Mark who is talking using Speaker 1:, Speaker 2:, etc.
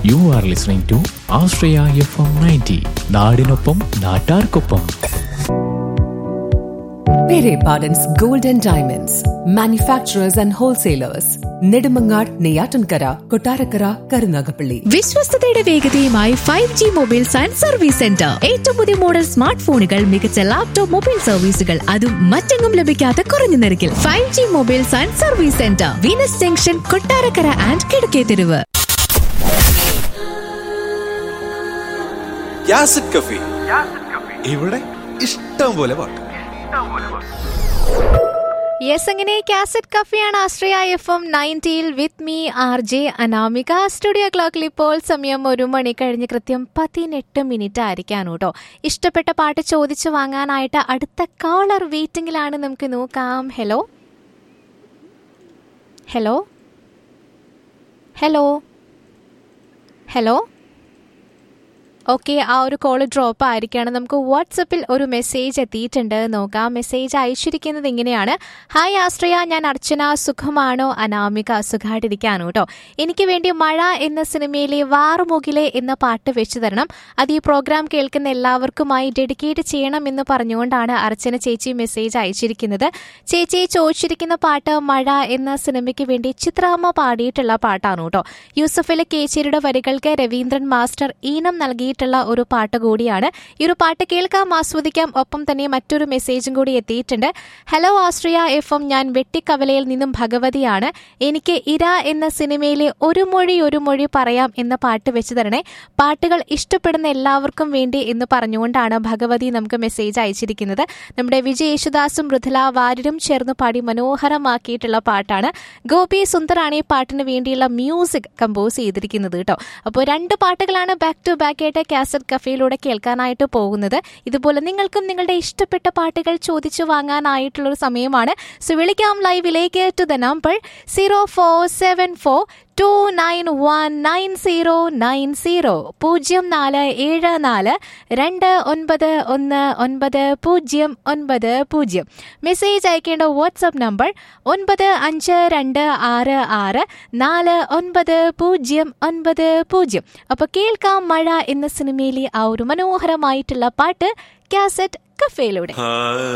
Speaker 1: U are listening to Ashraya F M ninety നാടിനൊപ്പം നാട്ടാർക്കൊപ്പം
Speaker 2: Pere Pardon's Gold and Diamonds, manufacturers and wholesalers, Nedumangad, Neyatankara, Kotarakara, Karunagapalli.
Speaker 3: വിശ്വസ്തയുടെ വേഗതയുമായി five G mobiles and service centre ഏറ്റവും പുതിയ model smart ഫോണുകൾ മികച്ച laptop mobile സർവീസുകൾ അതും മറ്റെങ്ങും ലഭിക്കാത്ത കുറഞ്ഞ നിരക്കിൽ five G mobiles and service centre Venus junction Kottarakkara and Kizhakketheruvu
Speaker 4: യാസിഡ് കഫി ഇവിടെ ഇഷ്ടം പോലെ പാട്ട്
Speaker 5: യെസ് അങ്ങനെ കാസറ്റ് കഫിയാണ് ആശ്രയ എഫ് എം നയൻറ്റിയിൽ with me R J Anamika studio ക്ലോക്കിൽ ഇപ്പോൾ സമയം ഒരു മണി കഴിഞ്ഞ് കൃത്യം പതിനെട്ട് മിനിറ്റ് ആയിരിക്കാണ് കേട്ടോ ഇഷ്ടപ്പെട്ട പാട്ട് ചോദിച്ചു വാങ്ങാനായിട്ട് അടുത്ത കോളർ വെയിറ്റിംഗിലാണ് നമുക്ക് നോക്കാം hello hello hello hello okay ആ ഒരു കോൾ ഡ്രോപ്പ് ആയിരിക്കുകയാണ് നമുക്ക് വാട്സപ്പിൽ ഒരു മെസ്സേജ് എത്തിയിട്ടുണ്ട് നോക്കാം മെസ്സേജ് അയച്ചിരിക്കുന്നത് ഇങ്ങനെയാണ് ഹായ് ആശ്രയ ഞാൻ അർച്ചന സുഖമാണോ അനാമിക സുഖമായിട്ടിരിക്കാനോ കേട്ടോ എനിക്ക് വേണ്ടി മഴ എന്ന സിനിമയിലെ വാറുമുകിലെ എന്ന പാട്ട് വെച്ചു തരണം അത് ഈ പ്രോഗ്രാം കേൾക്കുന്ന എല്ലാവർക്കുമായി ഡെഡിക്കേറ്റ് ചെയ്യണം എന്ന് പറഞ്ഞുകൊണ്ടാണ് അർച്ചന ചേച്ചി മെസ്സേജ് അയച്ചിരിക്കുന്നത് ചേച്ചി ചോദിച്ചിരിക്കുന്ന പാട്ട് മഴ എന്ന സിനിമയ്ക്ക് വേണ്ടി ചിത്രാമ്മ പാടിയിട്ടുള്ള പാട്ടാണ് കേട്ടോ യൂസഫിലെ കേച്ചേരിയുടെ വരികൾക്ക് രവീന്ദ്രൻ മാസ്റ്റർ ഈണം നൽകിയിട്ടുള്ള ഒരു പാട്ട് കൂടിയാണ് ഈ ഒരു പാട്ട് കേൾക്കാം ആസ്വദിക്കാം ഒപ്പം തന്നെ മറ്റൊരു മെസ്സേജും കൂടി എത്തിയിട്ടുണ്ട് ഹലോ ആശ്രിയ എഫ് എം ഞാൻ വെട്ടിക്കവലയിൽ നിന്നും ഭഗവതിയാണ് എനിക്ക് ഇര എന്ന സിനിമയിലെ ഒരു മൊഴി ഒരു മൊഴി പറയാം എന്ന പാട്ട് വെച്ച് തരണേ പാട്ടുകൾ ഇഷ്ടപ്പെടുന്ന എല്ലാവർക്കും വേണ്ടി എന്ന് പറഞ്ഞുകൊണ്ടാണ് ഭഗവതി നമുക്ക് മെസ്സേജ് അയച്ചിരിക്കുന്നത് നമ്മുടെ വിജയ് യേശുദാസും മൃദുല വാര്യരും ചേർന്ന് പാടി മനോഹരമാക്കിയിട്ടുള്ള പാട്ടാണ് ഗോപി സുന്ദറാണ് ഈ പാട്ടിന് വേണ്ടിയുള്ള മ്യൂസിക് കമ്പോസ് ചെയ്തിരിക്കുന്നത് കേട്ടോ അപ്പോൾ രണ്ട് പാട്ടുകളാണ് ബാക്ക് ടു ബാക്ക് ആയിട്ട് കാസറ്റ് കഫേയിലൂടെ കേൾക്കാനായിട്ട് പോകുന്നത് ഇതുപോലെ നിങ്ങൾക്കും നിങ്ങളുടെ ഇഷ്ടപ്പെട്ട പാട്ടുകൾ ചോദിച്ചു വാങ്ങാനായിട്ടുള്ളൊരു സമയമാണ് സോ വിളിക്കാം ലൈവിലേക്ക് to the number zero four seven four two nine one nine zero nine zero പൂജ്യം നാല് ഏഴ് നാല് രണ്ട് ഒൻപത് ഒന്ന് ഒൻപത് പൂജ്യം ഒൻപത് പൂജ്യം മെസ്സേജ് അയക്കേണ്ട വാട്സപ്പ് നമ്പർ ഒൻപത് അഞ്ച് രണ്ട് ആറ് ആറ് നാല് ഒൻപത് പൂജ്യം ഒൻപത് പൂജ്യം അപ്പോൾ കേൾക്കാം മഴ എന്ന സിനിമയിലെ ആ ഒരു മനോഹരമായിട്ടുള്ള പാട്ട് കാസറ്റ് കഫേയിലൂടെ